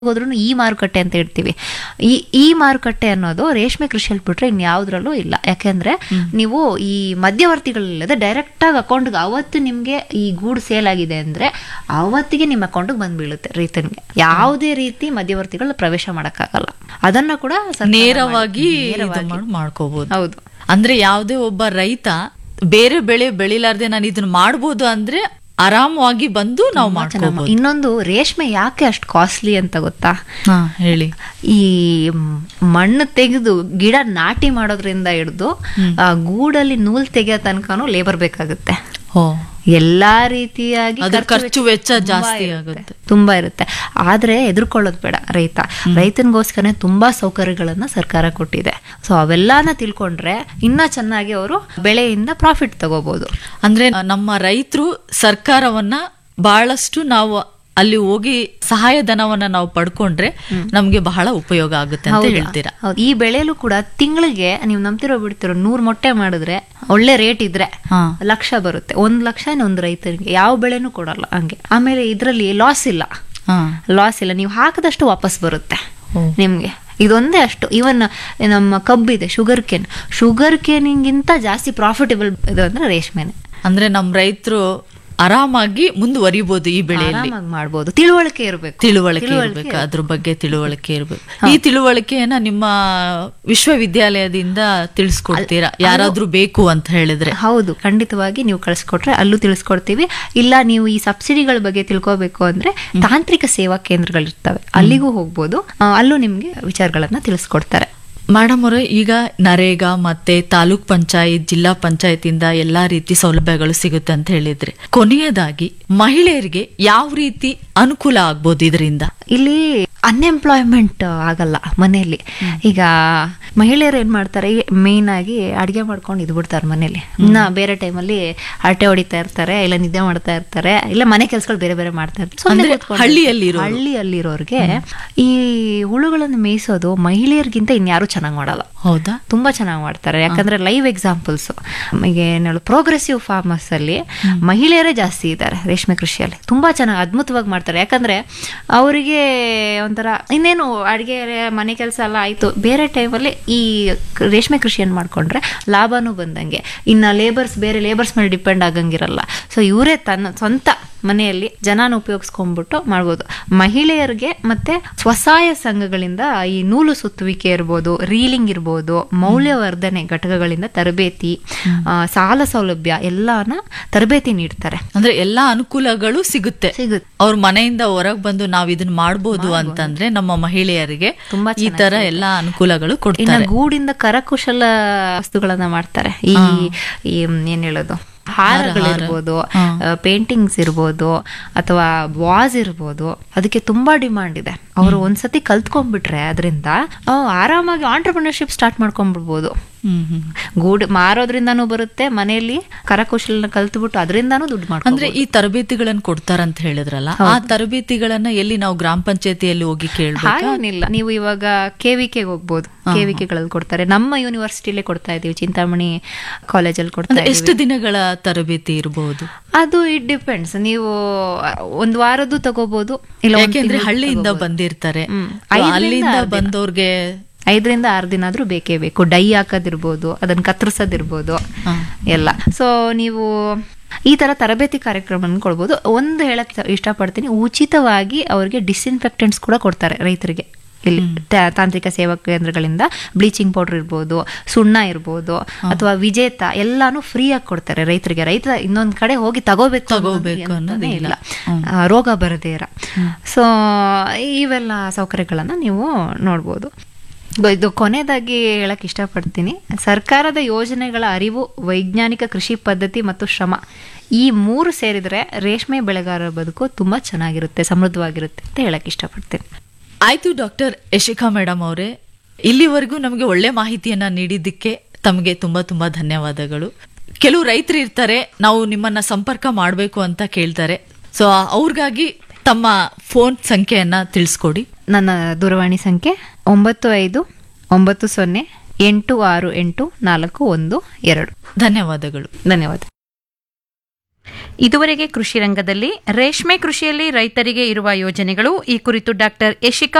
ಹೋದ್ರೂ ಈ ಮಾರುಕಟ್ಟೆ ಅಂತ ಇಡ್ತೀವಿ ಈ ಈ ಮಾರುಕಟ್ಟೆ ಅನ್ನೋದು ರೇಷ್ಮೆ ಕೃಷಿಯಲ್ಲಿ ಬಿಟ್ರೆ ಇನ್ಯಾವುದ್ರಲ್ಲೂ ಇಲ್ಲ ಯಾಕೆಂದ್ರೆ ನೀವು ಈ ಮಧ್ಯವರ್ತಿಗಳಿಲ್ಲದೆ ಡೈರೆಕ್ಟ್ ಆಗಿ ಅಕೌಂಟ್ಗೆ ಅವತ್ತು ನಿಮ್ಗೆ ಈ ಗೂಡು ಸೇಲ್ ಆಗಿದೆ ಅಂದ್ರೆ ಅವತ್ತಿಗೆ ನಿಮ್ಮ ಅಕೌಂಟ್ಗೆ ಬಂದ್ ಬೀಳುತ್ತೆ ರೈತನಿಗೆ ಯಾವುದೇ ರೀತಿ ಮಧ್ಯವರ್ತಿಗಳು ಪ್ರವೇಶ ಮಾಡಕ್ಕಾಗಲ್ಲ ಅದನ್ನ ಕೂಡ ಸರ್ಕಾರ ನೇರವಾಗಿ ಮಾಡಿ- ಇದು ನೇರವಾಗಿ. ಮಾಡ್- ಮಾಡ್ಕೋಬಹುದು ಹೌದು ಅಂದ್ರೆ ಯಾವುದೇ ಒಬ್ಬ ರೈತ ಬೇರೆ ಬೆಳೆ ಬೆಳಿಲಾರ್ದೆ ನಾನು ಇದನ್ನ ಮಾಡ್ಬೋದು ಅಂದ್ರೆ ಆರಾಮವಾಗಿ ಬಂದು ನಾವು ಮಾಡ್ಕೋಬಹುದು ಇನ್ನೊಂದು ರೇಷ್ಮೆ ಯಾಕೆ ಅಷ್ಟು ಕಾಸ್ಟ್ಲಿ ಅಂತ ಗೊತ್ತಾ ಹಾ ಹೇಳಿ ಈ ಮ್- ಮಣ್ಣು ತೆಗೆದು ಗಿಡ ನಾಟಿ ಮಾಡೋದ್ರಿಂದ ಹಿಡಿದು ಆ ಗೂಡಲ್ಲಿ ನೂಲ್ ತೆಗೆಯೋ ತನಕನೂ ಲೇಬರ್ ಬೇಕಾಗುತ್ತೆ ಹೋ ಎಲ್ಲಾ ರೀತಿಯಾಗಿ ಅದ್ರ ಖರ್ಚು ವೆಚ್ಚ ವೆಚ್ಚ ತುಂಬಾ ಜಾಸ್ತಿ ಇರುತ್ತೆ. ಆಗುತ್ತೆ. ತುಂಬಾ ಇರುತ್ತೆ ಆದ್ರೆ ಎದುರ್ಕೊಳ್ಳೋದು ಬೇಡ ರೈತ ರೈತನಿಗೋಸ್ಕರ ತುಂಬಾ ಸೌಕರ್ಯಗಳನ್ನ ಸರ್ಕಾರ ಕೊಟ್ಟಿದೆ ಸೊ ಅವೆಲ್ಲಾನ ತಿಳ್ಕೊಂಡ್ರೆ ಇನ್ನ ಚೆನ್ನಾಗಿ ಅವರು ಬೆಳೆಯಿಂದ ಪ್ರಾಫಿಟ್ ತಗೋಬಹುದು ಅಂದ್ರೆ ನಮ್ಮ ರೈತರು ಸರ್ಕಾರವನ್ನ ಬಹಳಷ್ಟು ನಾವು ಅಲ್ಲಿ ಹೋಗಿ ಸಹಾಯಧನವನ್ನ ನಾವು ಪಡ್ಕೊಂಡ್ರೆ ನಮ್ಗೆ ಬಹಳ ಉಪಯೋಗ ಆಗುತ್ತೆ ಅಂತ ಹೌದಾ? ಹೇಳ್ತೀರಾ ಹೌದು. ಈ ಬೆಳೆಯಲ್ಲೂ ಕೂಡ ತಿಂಗಳಿಗೆ ನೀವು ನಂಬ್ತಿರೋ ಬಿಡ್ತಿರೋ ನೂರ್ ಮೊಟ್ಟೆ ಮಾಡಿದ್ರೆ ಒಳ್ಳೆ ರೇಟ್ ಇದ್ರೆ ಹಾ ಲಕ್ಷ ಬರುತ್ತೆ ಒಂದ್ ಲಕ್ಷ ಒಂದು ರೈತರಿಗೆ ಯಾವ ಬೆಳೆನೂ ಕೊಡಲ್ಲ ಹಂಗೆ ಆಮೇಲೆ ಇದರಲ್ಲಿ ಲಾಸ್ ಇಲ್ಲ ಹಾ ಲಾಸ್ ಇಲ್ಲ ನೀವು ಹಾಕದಷ್ಟು ವಾಪಸ್ ಬರುತ್ತೆ ಓ. ನಿಮ್ಗೆ ಇದೊಂದೇ ಅಷ್ಟು ಇವನ್ ನಮ್ಮ ಕಬ್ಬಿದೆ ಶುಗರ್ ಕೇನ್ ಶುಗರ್ ಕೇನಿಗಿಂತ ಜಾಸ್ತಿ ಪ್ರಾಫಿಟಬಲ್ ಇದು ಅಂದ್ರೆ ರೇಷ್ಮೆನೆ ಅಂದ್ರೆ ನಮ್ ರೈತರು ಆರಾಮಾಗಿ ಮುಂದುವರಿಬಹುದು ಈ ಬೆಳೆಯಲ್ಲಿ ಆರಾಮಾಗಿ ಮಾಡ್ಬೋದು ತಿಳುವಳಿಕೆ ಇರಬೇಕು ತಿಳುವಳಿಕೆ ಇರ್ಬೇಕು ಅದ್ರ ಬಗ್ಗೆ ತಿಳುವಳಿಕೆ ಇರ್ಬೇಕು ಈ ತಿಳುವಳಿಕೆಯನ್ನ ನಿಮ್ಮ ವಿಶ್ವವಿದ್ಯಾಲಯದಿಂದ ತಿಳಿಸ್ಕೊಡ್ತೀರಾ ಯಾರಾದ್ರೂ ಬೇಕು ಅಂತ ಹೇಳಿದ್ರೆ ಹೌದು ಖಂಡಿತವಾಗಿ ನೀವು ಕಳಿಸ್ಕೊಟ್ರೆ ಅಲ್ಲೂ ತಿಳಿಸ್ಕೊಡ್ತೀವಿ ಇಲ್ಲ ನೀವು ಈ ಸಬ್ಸಿಡಿಗಳ ಬಗ್ಗೆ ತಿಳ್ಕೋಬೇಕು ಅಂದ್ರೆ ತಾಂತ್ರಿಕ ಸೇವಾ ಕೇಂದ್ರಗಳಿರ್ತವೆ ಅಲ್ಲಿಗೂ ಹೋಗ್ಬೋದು ಆ, ಅಲ್ಲೂ ನಿಮ್ಗೆ ವಿಚಾರಗಳನ್ನ ತಿಳಿಸ್ಕೊಡ್ತಾರೆ ಮೇಡಮ್ ಅವರೇ ಈಗ ನರೇಗಾ ಮತ್ತೆ ತಾಲೂಕ್ ಪಂಚಾಯತ್ ಜಿಲ್ಲಾ ಪಂಚಾಯತಿಂದ ಎಲ್ಲಾ ರೀತಿ ಸೌಲಭ್ಯಗಳು ಸಿಗುತ್ತೆ ಅಂತ ಹೇಳಿದ್ರೆ ಕೊನೆಯದಾಗಿ ಮಹಿಳೆಯರಿಗೆ ಯಾವ ರೀತಿ ಅನುಕೂಲ ಆಗ್ಬೋದು ಇದರಿಂದ ಇಲ್ಲಿ ಅನ್ಎಂಪ್ಲಾಯ್ಮೆಂಟ್ ಆಗಲ್ಲ ಮನೆಯಲ್ಲಿ ಈಗ ಮಹಿಳೆಯರು ಏನ್ ಮಾಡ್ತಾರೆ ಮೇನ್ ಆಗಿ ಅಡಿಗೆ ಮಾಡ್ಕೊಂಡು ಇದು ಬಿಡ್ತಾರೆ ಮನೇಲಿ ಇನ್ನ ಬೇರೆ ಟೈಮಲ್ಲಿ ಹರಟೆ ಹೊಡಿತಾ ಇರ್ತಾರೆ ಇಲ್ಲ ನಿದ್ದೆ ಮಾಡ್ತಾ ಇರ್ತಾರೆ ಇಲ್ಲ ಮನೆ ಕೆಲ್ಸಗಳು ಬೇರೆ ಬೇರೆ ಮಾಡ್ತಾ ಇರ್ತಾರೆ ಸುಮ್ನೆ ಅಂದ್ರೆ ಕೂತ್ಕೊಂಡು- ಹಳ್ಳಿಯಲ್ಲಿರೋರು. ಹಳ್ಳಿಯಲ್ಲಿರೋರ್ಗೆ ಈ ಹುಳುಗಳನ್ನು ಮೇಯಿಸೋದು ಮಹಿಳೆಯರಿಗಿಂತ ಇನ್ಯಾರು ಚೆನ್ನಾಗಿ ಮಾಡಲ್ಲ ಹೌದಾ ತುಂಬಾ ಚೆನ್ನಾಗಿ ಮಾಡ್ತಾರೆ ಯಾಕಂದ್ರೆ ಲೈವ್ ಎಕ್ಸಾಂಪಲ್ಸ್ ಈಗ ಏನ್ ಹೇಳು ಪ್ರೋಗ್ರೆಸಿವ್ ಫಾರ್ಮರ್ಸ್ ಅಲ್ಲಿ ಮಹಿಳೆಯರೇ ಜಾಸ್ತಿ ಇದ್ದಾರೆ ರೇಷ್ಮೆ ಕೃಷಿಯಲ್ಲಿ ತುಂಬಾ ಚೆನ್ನಾಗಿ ಅದ್ಭುತವಾಗಿ ಮಾಡ್ತಾರೆ ಯಾಕಂದ್ರೆ ಅವರಿಗೆ ಒಂಥರ ಇನ್ನೇನು ಅಡಿಗೆ ಮನೆ ಕೆಲಸ ಎಲ್ಲ ಆಯ್ತು ಬೇರೆ ಟೈಮಲ್ಲಿ ಈ ಕ- ರೇಷ್ಮೆ ಕೃಷಿಯನ್ನು ಮಾಡ್ಕೊಂಡ್ರೆ ಲಾಭನೂ ಬಂದಂಗೆ ಇನ್ನ ಲೇಬರ್ಸ್ ಬೇರೆ ಲೇಬರ್ಸ್ ಮೇಲೆ ಡಿಪೆಂಡ್ ಆಗಂಗಿರಲ್ಲ ಸೊ ಇವರೇ ತನ್ನ ಸ್ವಂತ ಮನೆಯಲ್ಲಿ ಜನನ ಉಪಯೋಗಿಸ್ಕೊಂಡ್ಬಿಟ್ಟು ಮಾಡ್ಬೋದು ಮಹಿಳೆಯರಿಗೆ ಮತ್ತೆ ಸ್ವಸಹಾಯ ಸಂಘಗಳಿಂದ ಈ ನೂಲು ಸುತ್ತುವಿಕೆ ಇರ್ಬೋದು ರೀಲಿಂಗ್ ಇರ್ಬೋದು ಮೌಲ್ಯವರ್ಧನೆ ಘಟಕಗಳಿಂದ ತರಬೇತಿ ಆ, ಸಾಲ ಸೌಲಭ್ಯ ಎಲ್ಲಾನ ತರಬೇತಿ ನೀಡ್ತಾರೆ ಅಂದ್ರೆ ಎಲ್ಲಾ ಅನುಕೂಲಗಳು ಸಿಗುತ್ತೆ ಸಿಗುತ್ತೆ ಅವ್ರ ಮನೆಯಿಂದ ಹೊರಗ್ ಬಂದು ನಾವ್ ಇದನ್ನ ಮಾಡ್ಬೋದು ಅಂತಂದ್ರೆ ನಮ್ಮ ಮಹಿಳೆಯರಿಗೆ ತುಂಬಾ ಈ ತರ ಎಲ್ಲಾ ಅನುಕೂಲಗಳು ಇನ್ನ ಕೊಡ್ತಾರೆ ಗೂಡಿಂದ ಕರಕುಶಲ ವಸ್ತುಗಳನ್ನ ಮಾಡ್ತಾರೆ ಈ ಈ ಏನ್ ಹೇಳೋದು ಹಾರಗಳಿರ್ಬೋದು ಪೇಂಟಿಂಗ್ಸ್ ಇರ್ಬೋದು ಅಥವಾ ವಾಸ್ ಇರ್ಬೋದು ಅದಕ್ಕೆ ತುಂಬಾ ಡಿಮಾಂಡ್ ಇದೆ ಅವರು ಒಂದ್ಸತಿ ಕಲ್ತ್ಕೊಂಡ್ಬಿಟ್ರೆ ಅದರಿಂದ ಆರಾಮಾಗಿ ಆಂಟರ್ಪ್ರಿನರ್ಶಿಪ್ ಸ್ಟಾರ್ಟ್ ಮಾಡ್ಕೊಂಡ್ಬಿಡ್ಬೋದು ಹ್ಮ್ ಹ್ಮ್ ಗೂಡ್ ಮಾರೋದ್ರಿಂದಾನು ಬರುತ್ತೆ ಮನೆಯಲ್ಲಿ ಕರಕುಶಲನ ಕಲ್ತ್ಬಿಟ್ಟು ಅದರಿಂದಾನು ದುಡ್ಡು ಮಾಡ್ಕೊಂಡು ಅಂದ್ರೆ ಈ ತರಬೇತಿಗಳನ್ನ ಕೊಡ್ತಾರಂತ ಹೇಳಿದ್ರಲ್ಲ ಆ ತರಬೇತಿಗಳನ್ನ ಎಲ್ಲಿ ನಾವು ಗ್ರಾಮ ಪಂಚಾಯತಿಯಲ್ಲಿ ಹೋಗಿ ಕೇಳ್ಬೇಕು ಹಾಗೇನಿಲ್ಲ ನೀವು ಇವಾಗ ಕೆವಿಕೆ ಹೋಗ್ಬೋದು ಕೆವಿಕೆಗಳಲ್ಲಿ ಕೊಡ್ತಾರೆ ನಮ್ಮ ಯೂನಿವರ್ಸಿಟಿಲೇ ಕೊಡ್ತಾ ಇದೀವಿ ಚಿಂತಾಮಣಿ ಕಾಲೇಜಲ್ಲಿ ಕೊಡ್ತಾ ಅಂದ್ರೆ ಇದೀವಿ ಎಷ್ಟು ದಿನಗಳ ತರಬೇತಿ ಇರಬಹುದು ಅದು ಇಟ್ ಡಿಪೆಂಡ್ಸ್ ನೀವು ಒಂದ್ ವಾರದ್ದು ತಗೋಬಹುದು ಇಲ್ಲ ಒಂದ್ ಯಾಕೆಂದ್ರೆ ತಿಂಗ್ಳು ಹಳ್ಳಿಯಿಂದ ತಗೋಬೋದು. ಬಂದಿರ್ತಾರೆ ಹ್ಮ್. So, ಐದರಿಂದ ಅಲ್ಲಿಂದ ಆರು ದಿನ. ಬಂದವ್ರಿಗೆ ಐದರಿಂದ ಆರು ದಿನ ಆದ್ರೂ ಬೇಕೇ ಬೇಕು ಡೈ ಹಾಕೋದಿರ್ಬೋದು ಅದನ್ನ ಕತ್ತರಿಸೋದಿರ್ಬೋದು ಹಾ. ಎಲ್ಲ ಸೊ ನೀವು ಈ ತರ ತರಬೇತಿ ಕಾರ್ಯಕ್ರಮ ಕೊಡ್ಬೋದು ಒಂದು ಹೇಳಕ್ ಇಷ್ಟಪಡ್ತೀನಿ ಉಚಿತವಾಗಿ ಅವ್ರಿಗೆ ಡಿಸ್ಇನ್ಫೆಕ್ಟೆಂಟ್ಸ್ ಕೂಡ ಕೊಡ್ತಾರೆ ರೈತರಿಗೆ ಇಲ್ಲಿ ತಾ- ತಾಂತ್ರಿಕ ಸೇವಾ ಕೇಂದ್ರಗಳಿಂದ ಬ್ಲೀಚಿಂಗ್ ಪೌಡರ್ ಇರ್ಬೋದು ಸುಣ್ಣ ಇರ್ಬೋದು ಅಥವಾ ವಿಜೇತ ಎಲ್ಲಾನು ಫ್ರೀ ಆಗಿ ಕೊಡ್ತಾರೆ ರೈತರಿಗೆ ರೈತ ಇನ್ನೊಂದ್ ಕಡೆ ಹೋಗಿ ತಗೋಬೇಕು ತಗೋಬೇಕು ಅನ್ನೋದೇ ಅನ್ನೋದಿಲ್ಲ. ಇಲ್ಲ ಆ, ರೋಗ ಬರದೇ ಇರ ಸೊ ಇವೆಲ್ಲ ಸೌಕರ್ಯಗಳನ್ನ ನೀವು ನೋಡ್ಬೋದು ಗೊ- ಇದು ಕೊನೆಯದಾಗಿ ಹೇಳಕ್ ಇಷ್ಟಪಡ್ತೀನಿ ಸರ್ಕಾರದ ಯೋಜನೆಗಳ ಅರಿವು ವೈಜ್ಞಾನಿಕ ಕೃಷಿ ಪದ್ಧತಿ ಮತ್ತು ಶ್ರಮ ಈ ಮೂರು ಸೇರಿದ್ರೆ ರೇಷ್ಮೆ ಬೆಳೆಗಾರರ ಬದುಕು ತುಂಬಾ ಚೆನ್ನಾಗಿರುತ್ತೆ ಸಮೃದ್ಧವಾಗಿರುತ್ತೆ ಅಂತ ಹೇಳಕ್ ಇಷ್ಟಪಡ್ತೀನಿ ಆಯ್ತು ಡಾಕ್ಟರ್ ಯಶಿಕಾ ಮೇಡಮ್ ಅವರೇ ಇಲ್ಲಿವರೆಗೂ ನಮಗೆ ಒಳ್ಳೆ ಮಾಹಿತಿಯನ್ನ ನೀಡಿದ್ದಕ್ಕೆ ತಮಗೆ ತುಂಬಾ ತುಂಬಾ ಧನ್ಯವಾದಗಳು ಕೆಲವು ರೈತರು ಇರ್ತಾರೆ ನಾವು ನಿಮ್ಮನ್ನ ಸಂಪರ್ಕ ಮಾಡಬೇಕು ಅಂತ ಕೇಳ್ತಾರೆ ಸೊ ಅವ್ರಿಗಾಗಿ ತಮ್ಮ ಫೋನ್ ಸಂಖ್ಯೆಯನ್ನ ತಿಳಿಸ್ಕೊಡಿ ನನ್ನ ದೂರವಾಣಿ ಸಂಖ್ಯೆ ಒಂಬತ್ತು ಐದು ಒಂಬತ್ತು ಸೊನ್ನೆ ಎಂಟು ಆರು ಎಂಟು ನಾಲ್ಕು ಒಂದು ಎರಡು ಧನ್ಯವಾದಗಳು ಧನ್ಯವಾದ ಇದುವರೆಗೆ ಕೃಷಿ ರಂಗದಲ್ಲಿ ರೇಷ್ಮೆ ಕೃಷಿಯಲ್ಲಿ ರೈತರಿಗೆ ಇರುವ ಯೋಜನೆಗಳು ಈ ಕುರಿತು ಡಾಕ್ಟರ್ ಯಶಿಕಾ